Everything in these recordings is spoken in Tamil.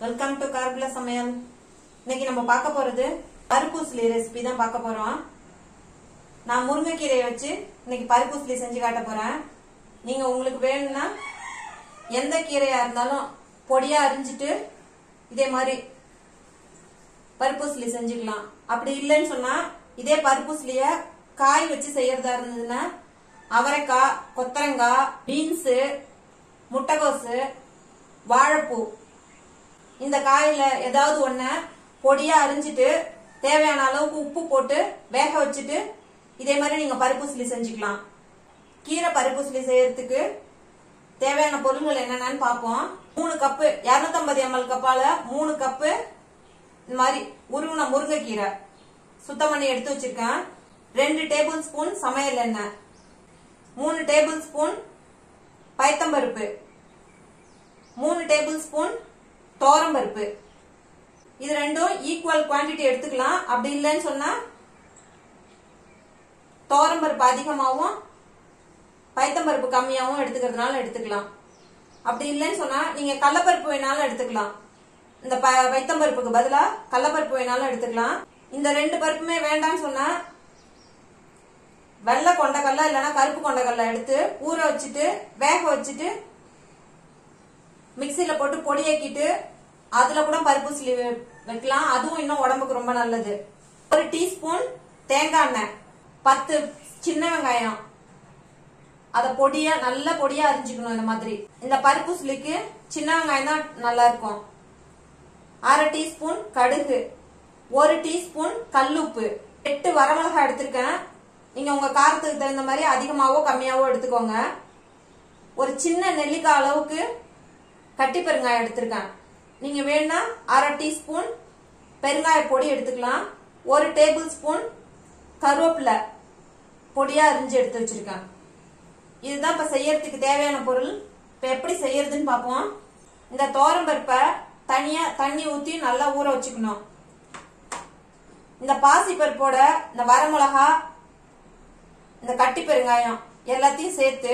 வெல்கம் டு கார்குல சமையல் இன்னைக்கு நம்ம பார்க்க போறது பருப்பூசலி ரெசிபி தான் பார்க்க போறோம் நான் முருங்கைக்கீரையை வச்சு இன்னைக்கு பருப்பூசலி செஞ்சு காட்ட போறேன் நீங்க உங்களுக்கு வேணும்னா எந்த கீரையா இருந்தாலும் பொடியா அரிஞ்சிட்டு இதே மாதிரி பருப்பூசலி செஞ்சுக்கலாம் அப்படி இல்லைன்னு சொன்னா இதே பருப்பூசலிய காய் வச்சு செய்யறதா இருந்ததுன்னா அவரைக்காய் கொத்தரங்காய் பீன்ஸு முட்டைகோசு வாழைப்பூ இந்த காயில ஏதாவது ஒண்ண பொடியா அரிஞ்சிட்டு தேவையான அளவுக்கு உப்பு போட்டு வேக வச்சுட்டு இதே மாதிரி நீங்க பருப்புசிலி செஞ்சுக்கலாம் கீரை பருப்புசிலி செய்யறதுக்கு தேவையான பொருள்கள் என்னென்னு பார்ப்போம் மூணு கப்பு 250 எம்எல் கப்பால மூணு கப்பு இந்த மாதிரி உருவின முருங்கைக்கீரை சுத்தம் பண்ணி எடுத்து வச்சிருக்கேன் ரெண்டு டேபிள் ஸ்பூன் சமையல் எண்ணெய் மூணு டேபிள் ஸ்பூன் பயத்தம்பருப்பு மூணு டேபிள் ஸ்பூன் பருப்பு இது ரெண்டும் ஈக்குவல் குவாண்டிட்டி எடுத்துக்கலாம் அப்படி இல்லைன்னு சொன்னா பருப்பு அதிகமாகவும் பைத்தம்பருப்பு கம்மியாகவும் எடுத்துக்கிறதுனால எடுத்துக்கலாம் அப்படி இல்லைன்னு சொன்னா நீங்க கடலப்பருப்பு வேணாலும் எடுத்துக்கலாம் இந்த ப- பைத்தம்பருப்புக்கு பதிலா கடலப்பருப்பு வேணாலும் எடுத்துக்கலாம் இந்த ரெண்டு பருப்புமே வேண்டாம்னு சொன்னா வெள்ளை கொண்டக்கல்ல இல்லைன்னா கருப்பு கொண்டக்கல்ல எடுத்து ஊற வச்சுட்டு வேக வச்சுட்டு மிக்சியில போட்டு பொடியாக்கிட்டு அதுல கூட பருப்பு சிலி வை- வைக்கலாம் அதுவும் இன்னும் உடம்புக்கு ரொம்ப நல்லது ஒரு டீஸ்பூன் தேங்காய் எண்ணெய் பத்து சின்ன வெங்காயம் அத பொடியா நல்ல பொடியா அரிஞ்சுக்கணும் இந்த மாதிரி இந்த பருப்பு சிலிக்கு சின்ன வெங்காயம் தான் நல்லா இருக்கும் அரை டீஸ்பூன் கடுகு ஒரு டீஸ்பூன் கல்லுப்பு எட்டு வரமிளகாய் எடுத்திருக்கேன் நீங்க உங்க காரத்துக்கு தகுந்த மாதிரி அதிகமாவோ கம்மியாவோ எடுத்துக்கோங்க ஒரு சின்ன நெல்லிக்காய் அளவுக்கு கட்டி பெருங்காயம் எடுத்திருக்கேன் நீங்க வேணா அரை டீஸ்பூன் பெருங்காய பொடி எடுத்துக்கலாம் ஒரு டேபிள் ஸ்பூன் கருவேப்பிலை பொடியா அரிஞ்சு எடுத்து வச்சிருக்கேன் இதுதான் இப்ப செய்யறதுக்கு தேவையான பொருள் இப்ப எப்படி செய்யறதுன்னு பார்ப்போம் இந்த பருப்பை தனியா தண்ணி ஊத்தி நல்லா ஊற வச்சுக்கணும் இந்த பாசி பருப்போட இந்த வரமிளகா இந்த கட்டி பெருங்காயம் எல்லாத்தையும் சேர்த்து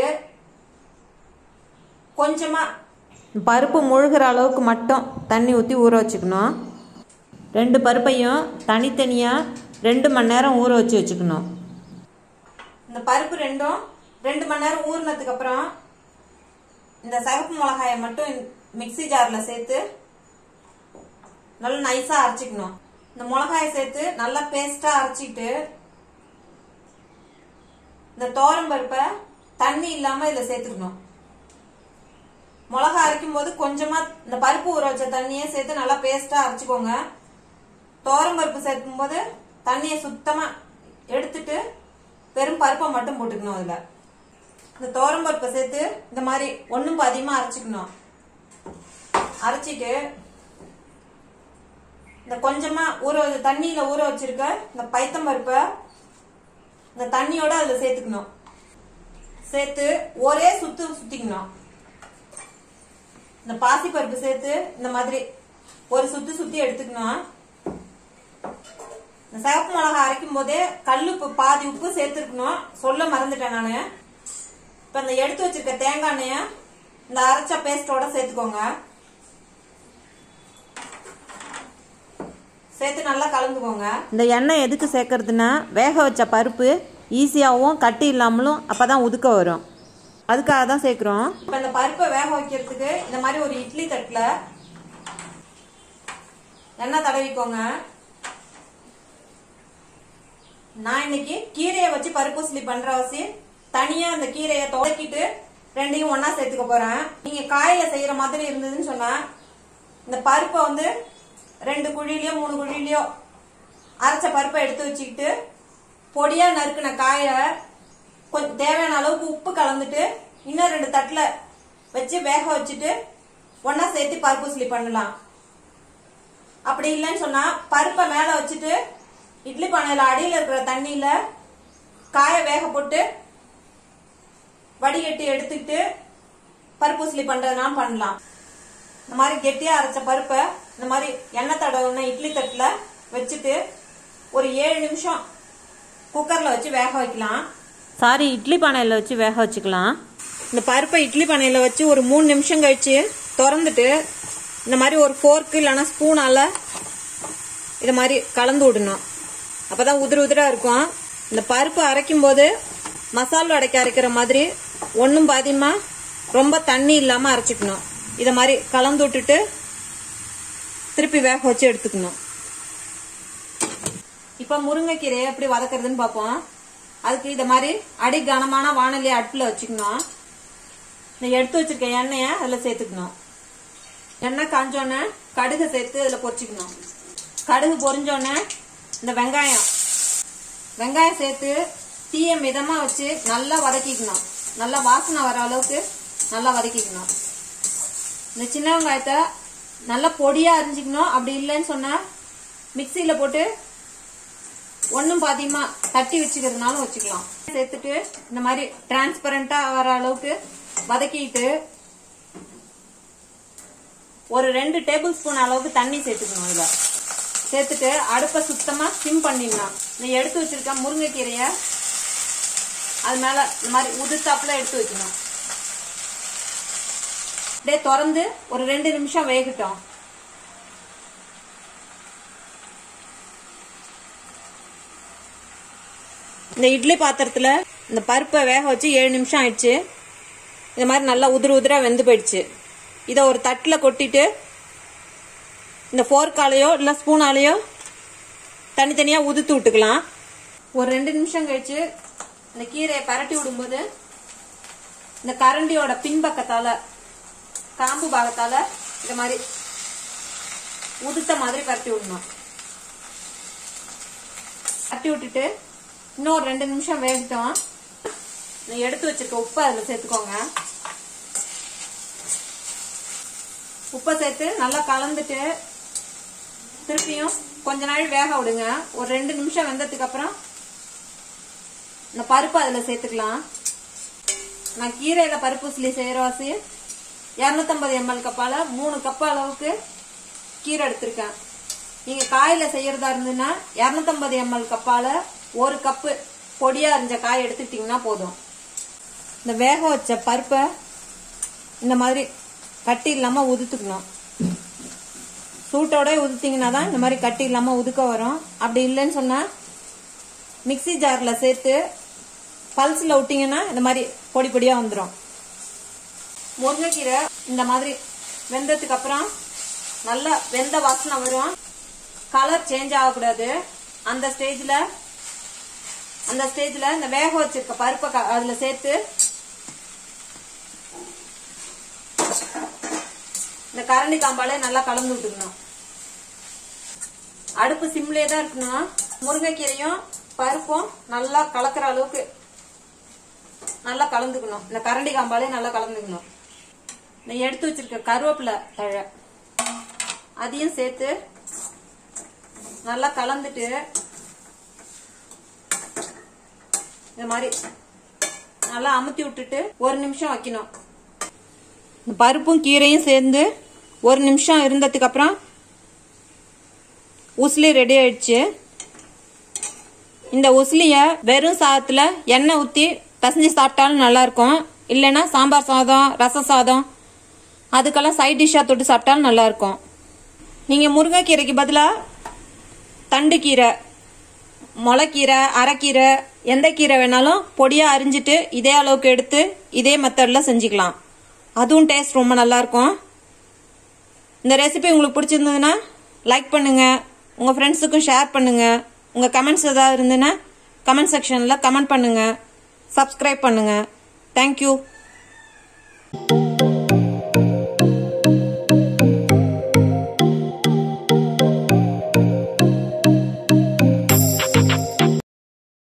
கொஞ்சமா பருப்பு முழுகிற அளவுக்கு மட்டும் தண்ணி ஊற்றி ஊற வச்சுக்கணும் ரெண்டு பருப்பையும் தனித்தனியாக ரெண்டு மணி நேரம் ஊற வச்சு வச்சுக்கணும் இந்த பருப்பு ரெண்டும் ரெண்டு மணி நேரம் ஊறினதுக்கு அப்புறம் இந்த சிவப்பு மிளகாயை மட்டும் மிக்ஸி ஜார்ல சேர்த்து நல்லா நைஸா அரைச்சிக்கணும் இந்த மிளகாயை சேர்த்து நல்லா பேஸ்டா அரைச்சிட்டு இந்த தோரம் பருப்பை தண்ணி இல்லாம இதுல சேர்த்துக்கணும் மிளகா அரைக்கும் போது கொஞ்சமா இந்த பருப்பு ஊற வச்ச தண்ணியை சேர்த்து நல்லா பேஸ்டா அரைச்சுக்கோங்க தோரம் பருப்பு சேர்க்கும் போது தண்ணியை சுத்தமா எடுத்துட்டு வெறும் பருப்பை மட்டும் போட்டுக்கணும் அதுல இந்த தோரம் பருப்பை சேர்த்து இந்த மாதிரி ஒண்ணும் பாதியமா அரைச்சுக்கணும் அரைச்சிட்டு இந்த கொஞ்சமா ஊற வச்ச தண்ணியில ஊற வச்சிருக்க இந்த பைத்தம் பருப்பை இந்த தண்ணியோட அதுல சேர்த்துக்கணும் சேர்த்து ஒரே சுத்து சுத்திக்கணும் இந்த பாசி பருப்பு சேர்த்து இந்த மாதிரி ஒரு சுத்தி சுத்தி எடுத்துக்கணும் இந்த சிவப்பு மிளகா அரைக்கும் போதே கல்லுப்பு பாதி உப்பு சேர்த்துருக்கணும் சொல்ல மறந்துட்டேன் நானு இப்ப இந்த எடுத்து வச்சிருக்க தேங்காய் எண்ணெய இந்த அரைச்ச பேஸ்டோட சேர்த்துக்கோங்க சேர்த்து நல்லா கலந்துக்கோங்க இந்த எண்ணெய் எதுக்கு சேர்க்கறதுன்னா வேக வச்ச பருப்பு ஈஸியாகவும் கட்டி இல்லாமலும் அப்போ தான் உதுக்க வரும் அதுக்காக தான் சேர்க்குறோம் இப்ப இந்த பருப்பை வேக வைக்கிறதுக்கு இந்த மாதிரி ஒரு இட்லி தட்டுல எண்ணெய் தடவிக்கோங்க நான் இன்னைக்கு கீரையை வச்சு பருப்பு சிலி பண்ற வசி தனியா அந்த கீரையை தொடக்கிட்டு ரெண்டையும் ஒண்ணா சேர்த்துக்க போறேன் நீங்க காயில செய்யற மாதிரி இருந்ததுன்னு சொன்னா இந்த பருப்பை வந்து ரெண்டு குழிலையோ மூணு குழிலையோ அரைச்ச பருப்பை எடுத்து வச்சுக்கிட்டு பொடியா நறுக்கின காயை கொஞ்சம் தேவையான அளவுக்கு உப்பு கலந்துட்டு இன்னும் ரெண்டு தட்டுல வச்சு வேக வச்சுட்டு ஒண்ணா சேர்த்து பருப்பு சிலி பண்ணலாம் அப்படி இல்லைன்னு சொன்னா பருப்பை மேல வச்சுட்டு இட்லி பானையில அடியில இருக்கிற தண்ணியில காய வேக போட்டு வடிகட்டி எடுத்துக்கிட்டு பருப்பு சிலி பண்றதுனாலும் பண்ணலாம் இந்த மாதிரி கெட்டியா அரைச்ச பருப்பை இந்த மாதிரி எண்ணெய் தடவுன இட்லி தட்டுல வச்சுட்டு ஒரு ஏழு நிமிஷம் குக்கர்ல வச்சு வேக வைக்கலாம் சாரி இட்லி பானையில் வச்சு வேக வச்சுக்கலாம் இந்த பருப்பை இட்லி பானையில வச்சு ஒரு மூணு நிமிஷம் கழிச்சு திறந்துட்டு இந்த மாதிரி ஒரு ஃபோர்க்கு இல்லைன்னா ஸ்பூனால இது மாதிரி கலந்து விடணும் அப்பதான் உதிர உதிரா இருக்கும் இந்த பருப்பு அரைக்கும் போது மசாலா அடைக்க அரைக்கிற மாதிரி ஒன்றும் பாதியமா ரொம்ப தண்ணி இல்லாம அரைச்சிக்கணும் இதை மாதிரி கலந்து விட்டுட்டு திருப்பி வேக வச்சு எடுத்துக்கணும் இப்ப முருங்கைக்கீரையை எப்படி வதக்குறதுன்னு பார்ப்போம் அதுக்கு இத மாதிரி அடி கனமான வானொலி அடுப்புல வச்சுக்கணும் இந்த எடுத்து வச்சிருக்க எண்ணெய அதுல சேர்த்துக்கணும் எண்ணெய் காஞ்சோன்னே கடுகு சேர்த்து அதுல பொரிச்சுக்கணும் கடுகு பொரிஞ்சோன்னே இந்த வெங்காயம் வெங்காயம் சேர்த்து தீய மிதமா வச்சு நல்லா வதக்கிக்கணும் நல்லா வாசனை வர அளவுக்கு நல்லா வதக்கிக்கணும் இந்த சின்ன வெங்காயத்தை நல்லா பொடியா அரிஞ்சிக்கணும் அப்படி இல்லைன்னு சொன்னா மிக்சியில போட்டு ஒன்றும் பாதியமா தட்டி வச்சுக்கிறதுனாலும் வச்சுக்கலாம் சேர்த்துட்டு இந்த மாதிரி டிரான்ஸ்பரண்டா வர அளவுக்கு வதக்கிட்டு ஒரு ரெண்டு டேபிள் ஸ்பூன் அளவுக்கு தண்ணி சேர்த்துக்கணும் இதுல சேர்த்துட்டு அடுப்பை சுத்தமா சிம் பண்ணிடலாம் நீ எடுத்து வச்சிருக்க முருங்கைக்கீரைய அது மேல இந்த மாதிரி உதுத்தாப்புல எடுத்து வைக்கணும் அப்படியே திறந்து ஒரு ரெண்டு நிமிஷம் வேகட்டும் இந்த இட்லி பாத்திரத்துல இந்த பருப்பை வேக வச்சு ஏழு நிமிஷம் ஆயிடுச்சு இந்த மாதிரி நல்லா உதிர உதிரா வெந்து போயிடுச்சு இதை ஒரு தட்டில் கொட்டிட்டு இந்த ஃபோர்க்காலையோ இல்லை ஸ்பூனாலேயோ தனித்தனியாக உதுத்து விட்டுக்கலாம் ஒரு ரெண்டு நிமிஷம் கழிச்சு இந்த கீரையை பரட்டி விடும்போது இந்த கரண்டியோட பின்பக்கத்தால காம்பு பாகத்தால இந்த மாதிரி உதுத்த மாதிரி பரட்டி விடணும் பரட்டி விட்டுட்டு இன்னும் ரெண்டு நிமிஷம் வேகட்டும் நீ எடுத்து வச்சிருக்க உப்பை அதில் சேர்த்துக்கோங்க உப்பை சேர்த்து நல்லா கலந்துட்டு திருப்பியும் கொஞ்ச நாள் வேக விடுங்க ஒரு ரெண்டு நிமிஷம் வெந்ததுக்கு அப்புறம் இந்த பருப்பு அதில் சேர்த்துக்கலாம் நான் கீரையில பருப்பு உசிலி செய்யற வாசி இரநூத்தம்பது எம்எல் கப்பால மூணு கப் அளவுக்கு கீரை எடுத்திருக்கேன் நீங்க காயில செய்யறதா இருந்ததுன்னா இரநூத்தம்பது எம்எல் கப்பால ஒரு கப்பு பொடியா அரிஞ்ச காய் எடுத்துக்கிட்டீங்கன்னா போதும் இந்த வேக வச்ச பருப்பை இந்த மாதிரி கட்டி இல்லாம உதுத்துக்கணும் சூட்டோட உதுத்தீங்கன்னா தான் இந்த மாதிரி கட்டி இல்லாம உதுக்க வரும் அப்படி இல்லைன்னு சொன்னா மிக்ஸி ஜார்ல சேர்த்து பல்ஸ்ல விட்டீங்கன்னா இந்த மாதிரி பொடி பொடியா வந்துடும் முருங்கைக்கீரை இந்த மாதிரி வெந்ததுக்கு அப்புறம் நல்லா வெந்த வாசனை வரும் கலர் சேஞ்ச் ஆகக்கூடாது அந்த ஸ்டேஜ்ல அந்த ஸ்டேஜ்ல இந்த வேக வச்சிருக்க பருப்பை க- அதுல சேர்த்து இந்த கரண்டி காம்பாலே நல்லா கலந்து விட்டுக்கணும் அடுப்பு சிம்லே தான் இருக்கணும் முருங்கைக்கீரையும் பருப்பும் நல்லா கலக்கிற அளவுக்கு நல்லா கலந்துக்கணும் இந்த கரண்டி காம்பாலே நல்லா கலந்துக்கணும் இந்த எடுத்து வச்சிருக்க கருவேப்பிலை தழை அதையும் சேர்த்து நல்லா கலந்துட்டு இந்த மாதிரி நல்லா அமுத்தி விட்டுட்டு ஒரு நிமிஷம் வைக்கணும் இந்த பருப்பும் கீரையும் சேர்ந்து ஒரு நிமிஷம் இருந்ததுக்கு அப்புறம் உசிலி ரெடி ஆயிடுச்சு இந்த உசிலிய வெறும் சாதத்துல எண்ணெய் ஊத்தி பசஞ்சு சாப்பிட்டாலும் நல்லா இருக்கும் இல்லைன்னா சாம்பார் சாதம் ரச சாதம் அதுக்கெல்லாம் சைட் டிஷ்ஷா தொட்டு சாப்பிட்டாலும் நல்லா இருக்கும் நீங்க முருங்கைக்கீரைக்கு பதிலா தண்டு கீரை முளைக்கீரை அரைக்கீரை எந்த கீரை வேணாலும் பொடியா அரிஞ்சிட்டு இதே அளவுக்கு எடுத்து இதே மெத்தட்ல செஞ்சுக்கலாம் அதுவும் டேஸ்ட் ரொம்ப நல்லா இருக்கும் இந்த ரெசிபி உங்களுக்கு பிடிச்சிருந்ததுன்னா லைக் பண்ணுங்க உங்க ஃப்ரெண்ட்ஸுக்கும் ஷேர் பண்ணுங்க உங்க கமெண்ட்ஸ் ஏதாவது இருந்ததுன்னா கமெண்ட் செக்ஷன்ல கமெண்ட் பண்ணுங்க சப்ஸ்கிரைப் பண்ணுங்க தேங்க்யூ